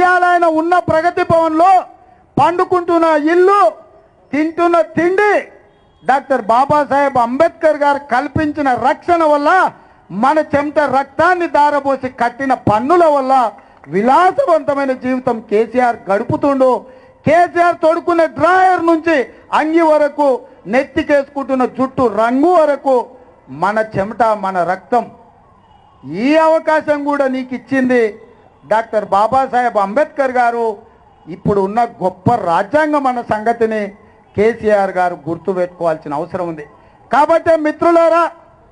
ఇవాళ ఆయన ఉన్న ప్రగతి భవన్లో పండుకుంటున్న ఇల్లు తింటున్న తిండి డాక్టర్ బాబాసాహెబ్ అంబేద్కర్ గారు కల్పించిన రక్షణ వల్ల మన చెమట రక్తాన్ని దారబోసి కట్టిన పన్నుల వల్ల విలాసవంతమైన జీవితం కేసీఆర్ గడుపుతుండు కేసీఆర్ తొడుకునే డ్రాయర్ నుంచి అంగి వరకు నెత్తికేసుకుంటున్న జుట్టు రంగు వరకు మన చెమట మన రక్తం ఈ అవకాశం కూడా నీకు ఇచ్చింది డాక్టర్ బాబాసాహెబ్ అంబేద్కర్ గారు ఇప్పుడు ఉన్న గొప్ప రాజ్యాంగం అన్న సంగతిని కేసీఆర్ గారు గుర్తుపెట్టుకోవాల్సిన అవసరం ఉంది కాబట్టి మిత్రులారా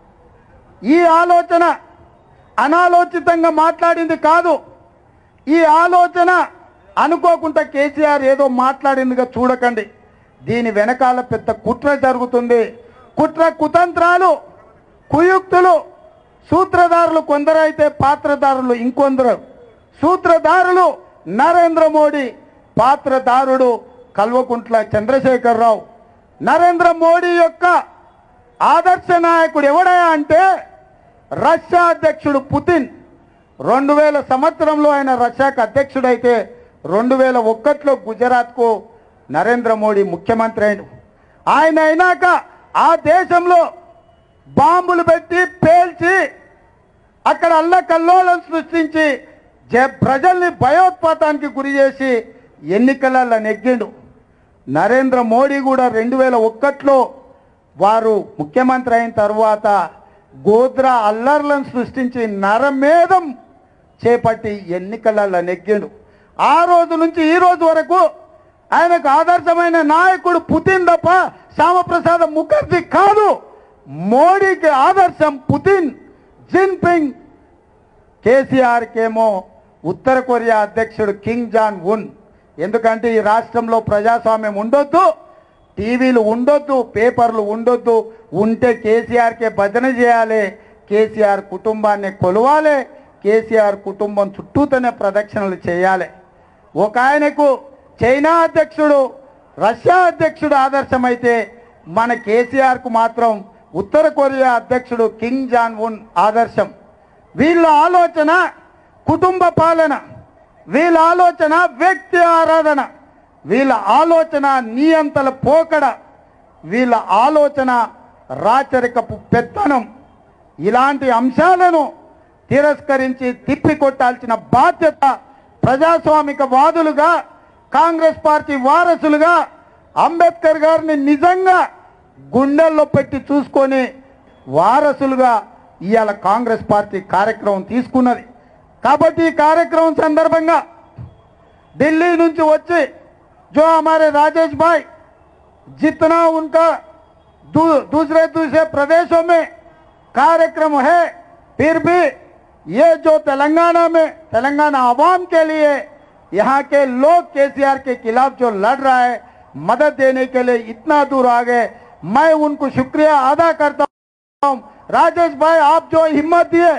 ఈ ఆలోచన అనాలోచితంగా మాట్లాడింది కాదు ఈ ఆలోచన అనుకోకుండా కేసీఆర్ ఏదో మాట్లాడిందిగా చూడకండి దీని వెనకాల పెద్ద కుట్ర జరుగుతుంది కుట్ర కుతంత్రాలు కుయుక్తులు సూత్రధారులు కొందరైతే పాత్రధారులు ఇంకొందరు సూత్రధారులు నరేంద్ర మోడీ పాత్రధారుడు కల్వకుంట్ల చంద్రశేఖరరావు నరేంద్ర మోడీ యొక్క ఆదర్శ నాయకుడు ఎవడయా అంటే రష్యా అధ్యక్షుడు పుతిన్ రెండు వేల సంవత్సరంలో ఆయన రష్యాకు అధ్యక్షుడైతే రెండు వేల ఒక్కట్లో గుజరాత్కు నరేంద్ర మోడీ ముఖ్యమంత్రి అయిన ఆయన అయినాక ఆ దేశంలో బాంబులు పెట్టి పేల్చి అక్కడ అల్లకల్లోలం సృష్టించి జ- ప్రజల్ని భయోత్పాతానికి గురి చేసి ఎన్నికలలో నెగ్గిండు నరేంద్ర మోడీ కూడా రెండు వేల ఒక్కట్లో వారు ముఖ్యమంత్రి అయిన తర్వాత గోద్రా అల్లర్లను సృష్టించి నరమేధం చేపట్టి ఎన్నికలలో నెగ్గిండు ఆ రోజు నుంచి ఈ రోజు వరకు ఆయనకు ఆదర్శమైన నాయకుడు పుతిన్ తప్ప శ్యామప్రసాద్ ముఖర్జీ కాదు మోడీకి ఆదర్శం పుతిన్ జిన్పింగ్ కేసీఆర్కేమో ఉత్తర కొరియా అధ్యక్షుడు కింగ్ జాన్ ఉన్ ఎందుకంటే ఈ రాష్ట్రంలో ప్రజాస్వామ్యం ఉండొద్దు టీవీలు ఉండొద్దు పేపర్లు ఉండొద్దు ఉంటే కేసీఆర్కే భజన చేయాలి కేసీఆర్ కుటుంబాన్ని కొలవాలి కేసీఆర్ కుటుంబం చుట్టూతోనే ప్రదక్షిణలు చేయాలి ఒక ఆయనకు చైనా అధ్యక్షుడు రష్యా అధ్యక్షుడు ఆదర్శమైతే మన కేసీఆర్కు మాత్రం ఉత్తర కొరియా అధ్యక్షుడు కింగ్ జాన్ ఉన్ ఆదర్శం వీళ్ళ ఆలోచన కుటుంబ పాలన వీళ్ళ ఆలోచన వ్యక్తి ఆరాధన వీళ్ళ ఆలోచన నియంతల పోకడ వీళ్ళ ఆలోచన రాచరికపు పెత్తనం ఇలాంటి అంశాలను తిరస్కరించి తిప్పికొట్టాల్సిన బాధ్యత ప్రజాస్వామిక వాదులుగా కాంగ్రెస్ పార్టీ వారసులుగా అంబేద్కర్ గారిని నిజంగా గుండెల్లో పెట్టి చూసుకొని వారసులుగా ఇవాళ కాంగ్రెస్ పార్టీ కార్యక్రమం తీసుకున్నది కాబట్టి ఈ కార్యక్రమం సందర్భంగా ఢిల్లీ నుంచి వచ్చి जो हमारे राजेश भाई जितना उनका दू, दूसरे दूसरे प्रदेशों में कार्यक्रम है फिर भी ये जो तेलंगाना में तेलंगाना आवाम के लिए यहाँ के लोग केसीआर के खिलाफ जो लड़ रहा है मदद देने के लिए इतना दूर आ गए मैं उनको शुक्रिया अदा करता हूँ राजेश भाई आप जो हिम्मत दिए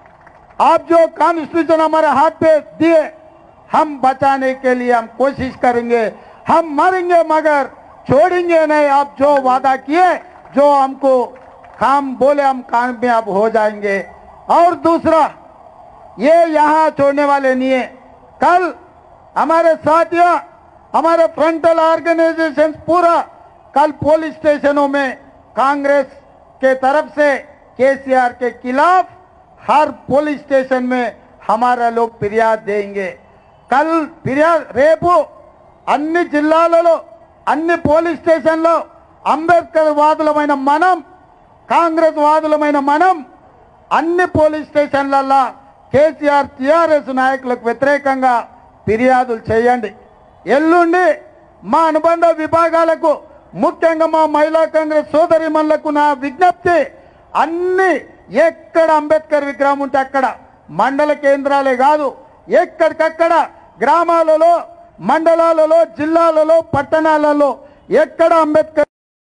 आप जो कॉन्स्टिट्यूशन हमारे हाथ पे दिए हम बचाने के लिए हम कोशिश करेंगे हम मरेंगे मगर छोड़ेंगे नहीं आप जो वादा किए जो हमको काम बोले हम कामयाब हो जाएंगे और दूसरा ये यहाँ छोड़ने वाले नहीं है कल हमारे साथियों हमारे फ्रंटल ऑर्गेनाइजेशन पूरा कल पुलिस स्टेशनों में कांग्रेस के तरफ से केसीआर के खिलाफ हर पुलिस स्टेशन में हमारा लोग फिरियाद देंगे कल ఫిర్యాదు రేపు అన్ని జిల్లాలలో అన్ని పోలీస్ స్టేషన్లో అంబేద్కర్ వాదులమైన మనం కాంగ్రెస్ వాదులమైన మనం అన్ని పోలీస్ స్టేషన్లలో కేసీఆర్ టిఆర్ఎస్ నాయకులకు వ్యతిరేకంగా ఫిర్యాదులు చేయండి ఎల్లుండి మా అనుబంధ విభాగాలకు ముఖ్యంగా మా మహిళా కాంగ్రెస్ సోదరిమణులకు నా విజ్ఞప్తి అన్ని ఎక్కడ అంబేద్కర్ విగ్రహం ఉంటే అక్కడ మండల కేంద్రాలే కాదు ఎక్కడికక్కడ గ్రామాలలో మండలాలలో జిల్లాలలో పట్టణాలలో ఎక్కడ అంబేద్కర్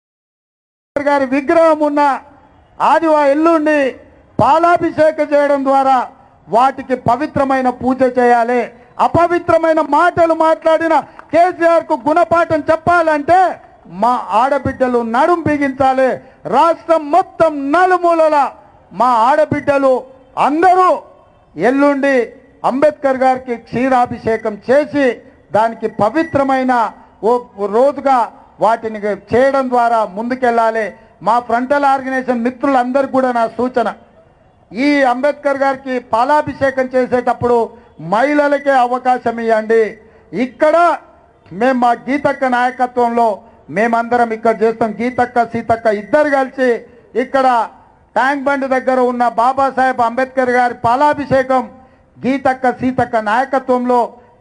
గారి విగ్రహం ఉన్న ఆదివా ఎల్లుండి పాలాభిషేకం చేయడం ద్వారా వాటికి పవిత్రమైన పూజ చేయాలి అపవిత్రమైన మాటలు మాట్లాడిన కేసీఆర్ కు గుణపాఠం చెప్పాలంటే మా ఆడబిడ్డలు నడుం బిగించాలి రాష్ట్రం మొత్తం నలుమూలల మా ఆడబిడ్డలు అందరూ ఎల్లుండి అంబేద్కర్ గారికి క్షీరాభిషేకం చేసి దానికి పవిత్రమైన ఓ రోజుగా వాటిని చేయడం ద్వారా ముందుకెళ్ళాలి మా ఫ్రంటల్ ఆర్గనైజేషన్ మిత్రులందరికీ కూడా నా సూచన ఈ అంబేద్కర్ గారికి పాలాభిషేకం చేసేటప్పుడు మహిళలకే అవకాశం ఇవ్వండి ఇక్కడ మేము మా గీతక్క నాయకత్వంలో మేమందరం ఇక్కడ చేస్తాం గీతక్క సీతక్క ఇద్దరు కలిసి ఇక్కడ ట్యాంక్ బండ్ దగ్గర ఉన్న బాబాసాహెబ్ అంబేద్కర్ గారి పాలాభిషేకం గీతక్క సీతక్క నాయకత్వంలో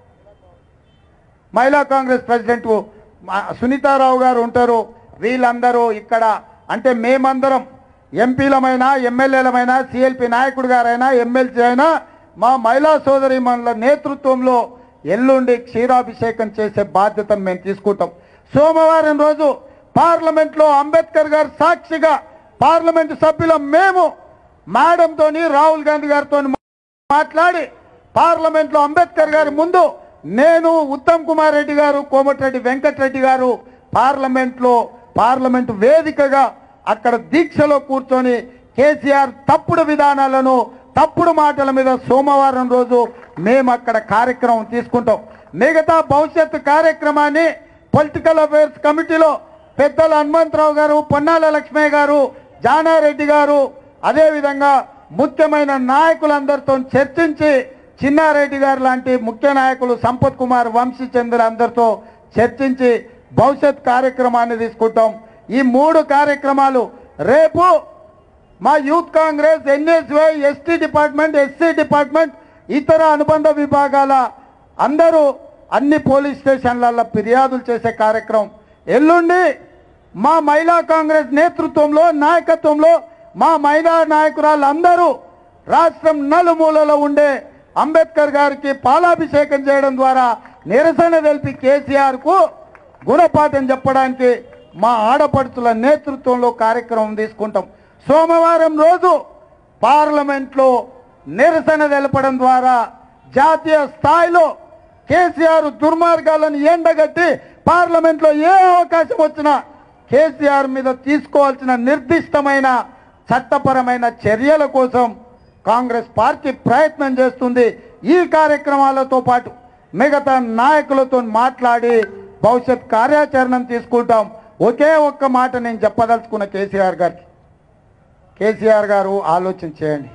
మహిళా కాంగ్రెస్ ప్రెసిడెంట్ మా- సునీతారావు గారు ఉంటారు వీళ్ళందరూ ఇక్కడ అంటే మేమందరం ఎంపీలమైనా ఎమ్మెల్యేలమైనా సిఎల్పి నాయకుడు గారైనా ఎమ్మెల్సీ అయినా మా మహిళా సోదరి నేతృత్వంలో ఎల్లుండి క్షీరాభిషేకం చేసే బాధ్యతను మేము తీసుకుంటాం సోమవారం రోజు పార్లమెంట్లో అంబేద్కర్ గారు సాక్షిగా పార్లమెంట్ సభ్యులం మేము మేడంతోని రాహుల్ గాంధీ గారితో మాట్లాడి పార్లమెంట్ లో అంబేద్కర్ గారి ముందు నేను ఉత్తమ్ కుమార్ రెడ్డి గారు కోమటిరెడ్డి వెంకటరెడ్డి గారు పార్లమెంట్ లో పార్లమెంట్ వేదికగా అక్కడ దీక్షలో కూర్చొని కేసీఆర్ తప్పుడు విధానాలను తప్పుడు మాటల మీద సోమవారం రోజు మేము అక్కడ కార్యక్రమం తీసుకుంటాం మిగతా భవిష్యత్తు కార్యక్రమాన్ని పొలిటికల్ అఫైర్స్ కమిటీలో పెద్దల హనుమంతరావు గారు పొన్నాల లక్ష్మయ్య గారు జానారెడ్డి గారు అదేవిధంగా ముఖ్యమైన నాయకులందరితో చర్చించి చిన్నారెడ్డి గారు లాంటి ముఖ్య నాయకులు సంపత్ కుమార్ వంశీచంద్ర అందరితో చర్చించి భవిష్యత్ కార్యక్రమాన్ని తీసుకుంటాం ఈ మూడు కార్యక్రమాలు రేపు మా youth Congress NSUI ST department SC department ఇతర అనుబంధ విభాగాల అందరూ అన్ని పోలీస్ స్టేషన్లలో ఫిర్యాదులు చేసే కార్యక్రమం ఎల్లుండి మా మహిళా కాంగ్రెస్ నేతృత్వంలో నాయకత్వంలో మా మహిళా నాయకురాలు అందరూ రాష్ట్రం నలుమూలలో ఉండే అంబేద్కర్ గారికి పాలాభిషేకం చేయడం ద్వారా నిరసన తెలిపి కేసీఆర్ కు గుణపాఠం చెప్పడానికి మా ఆడపడుచుల నేతృత్వంలో కార్యక్రమం తీసుకుంటాం సోమవారం రోజు పార్లమెంట్లో నిరసన తెలపడం ద్వారా జాతీయ స్థాయిలో కేసీఆర్ దుర్మార్గాలను ఎండగట్టి పార్లమెంట్లో ఏ అవకాశం వచ్చినా కేసీఆర్ మీద తీసుకోవాల్సిన నిర్దిష్టమైన చట్టపరమైన చర్యల కోసం కాంగ్రెస్ పార్టీ ప్రయత్నం చేస్తుంది ఈ కార్యక్రమాలతో పాటు మిగతా నాయకులతో మాట్లాడి భవిష్యత్ కార్యాచరణను తీసుకుంటాం ఒకే ఒక్క మాట నేను చెప్పదలుచుకున్న కేసీఆర్ గారికి కేసీఆర్ గారు ఆలోచన చేయండి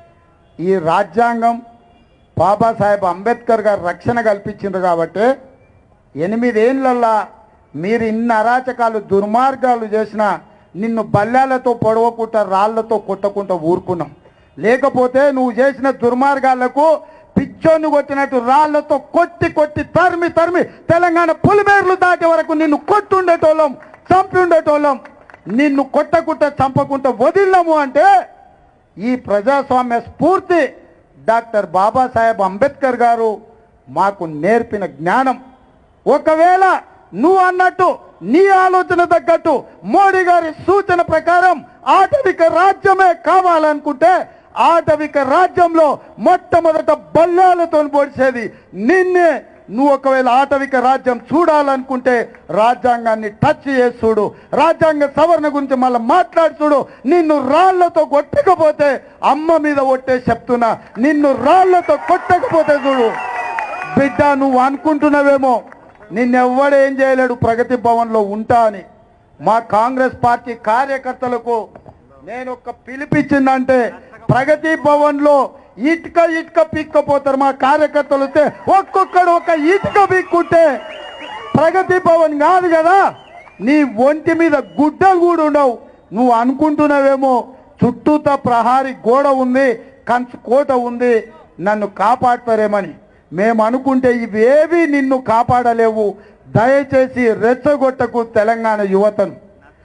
ఈ రాజ్యాంగం బాబాసాహెబ్ అంబేద్కర్ గారు రక్షణ కల్పించింది కాబట్టి ఎనిమిదేళ్లల్లా మీరు ఇన్ని అరాచకాలు దుర్మార్గాలు చేసిన నిన్ను బల్లాలతో పొడవకుండా రాళ్లతో కొట్టకుండా ఊరుకున్నాం లేకపోతే నువ్వు చేసిన దుర్మార్గాలకు పిచ్చోన్ని కొట్టినట్టు రాళ్లతో కొట్టి కొట్టి తరిమి తరిమి తెలంగాణ పులిమేర్లు దాటే వరకు నిన్ను కొట్టుండేటోళ్ళం చంపి ఉండేటోళ్ళం నిన్ను కొట్టకుండా చంపకుండా వదిలినాము అంటే ఈ ప్రజాస్వామ్య స్ఫూర్తి డాక్టర్ బాబాసాహెబ్ అంబేద్కర్ గారు మాకు నేర్పిన జ్ఞానం ఒకవేళ నువ్వు అన్నట్టు నీ ఆలోచన తగ్గట్టు మోడీ గారి సూచన ప్రకారం ఆటవిక రాజ్యమే కావాలనుకుంటే ఆటవిక రాజ్యంలో మొట్టమొదట బల్లాలతో పొడిచేది నిన్నే నువ్వు ఒకవేళ ఆటవిక రాజ్యం చూడాలనుకుంటే రాజ్యాంగాన్ని టచ్ చేసి చూడు రాజ్యాంగ సవరణ గురించి మళ్ళీ మాట్లాడి చూడు నిన్ను రాళ్లతో కొట్టకపోతే అమ్మ మీద ఒట్టే చెప్తున్నా నిన్ను రాళ్లతో కొట్టకపోతే చూడు బిడ్డ నువ్వు అనుకుంటున్నావేమో నిన్నెవ్వడేం చేయలేడు ప్రగతి భవన్లో ఉంటా అని మా కాంగ్రెస్ పార్టీ కార్యకర్తలకు నేను ఒక పిలిపించిందంటే ప్రగతి భవన్లో ఇటుక ఇటుక పీక్కపోతారు మా కార్యకర్తలు వస్తే ఒక్కొక్కడు ఒక ఇటుక పీక్కుంటే ప్రగతి భవన్ కాదు కదా నీ ఒంటి మీద గుడ్డలు కూడా ఉండవు నువ్వు అనుకుంటున్నావేమో చుట్టూత ప్రహారీ గోడ ఉంది కంచు కోట ఉంది నన్ను కాపాడతారేమని మేము అనుకుంటే ఇవేవి నిన్ను కాపాడలేవు దయచేసి రెచ్చగొట్టకు తెలంగాణ యువతను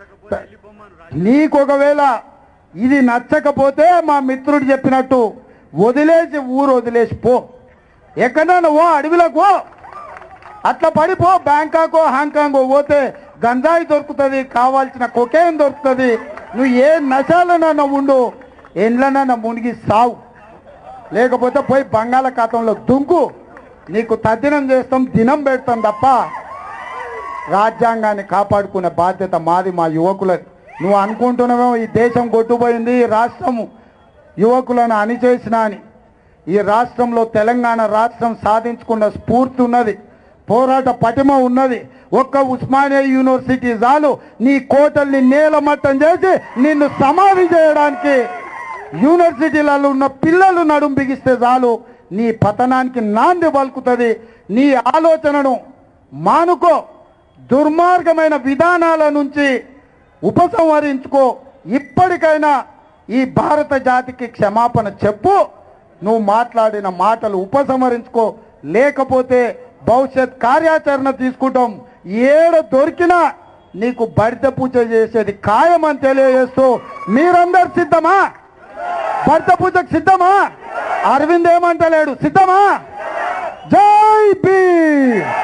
నీకు ఒకవేళ ఇది నచ్చకపోతే మా మిత్రుడు చెప్పినట్టు వదిలేసి ఊరు వదిలేసి పో ఎక్కడన్నా ఓ అడవిలకు పో. అట్లా పడిపో బ్యాంకాకో హాంకాంగో పోతే గంజాయి దొరుకుతుంది కావాల్సిన కొకేన్ దొరుకుతుంది నువ్వు ఏ నశాలనన్నా ఉండు ఎండ్లనన్నా మునిగి సావు లేకపోతే పోయి బంగాళాఖాతంలో దుంకు నీకు తద్దినం చేస్తాం దినం పెడతాం తప్ప రాజ్యాంగాన్ని కాపాడుకునే బాధ్యత మాది మా యువకులది నువ్వు అనుకుంటున్నావేమో ఈ దేశం కొట్టుపోయింది ఈ రాష్ట్రం యువకులను అణిచేసిన అని ఈ రాష్ట్రంలో తెలంగాణ రాష్ట్రం సాధించుకున్న స్ఫూర్తి ఉన్నది పోరాట పటిమ ఉన్నది ఒక్క ఉస్మానియా యూనివర్సిటీ చాలు నీ కోటల్ని నేలమట్టం చేసి నిన్ను సమాధి చేయడానికి యూనివర్సిటీలలో ఉన్న పిల్లలు నడుం బిగిస్తే చాలు నీ పతనానికి నాంది పలుకుతుంది నీ ఆలోచనను మానుకో దుర్మార్గమైన విధానాల నుంచి ఉపసంహరించుకో ఇప్పటికైనా ఈ భారత జాతికి క్షమాపణ చెప్పు నువ్వు మాట్లాడిన మాటలు ఉపసంహరించుకో లేకపోతే భవిష్యత్ కార్యాచరణ తీసుకుంటాం ఏడ దొరికినా నీకు బడిత పూజ చేసేది ఖాయమని తెలియజేస్తూ మీరందరు సిద్ధమా భర్త పూజకు సిద్ధమా అరవింద్ ఏమంటలేడు సిద్ధమా జై భీమ్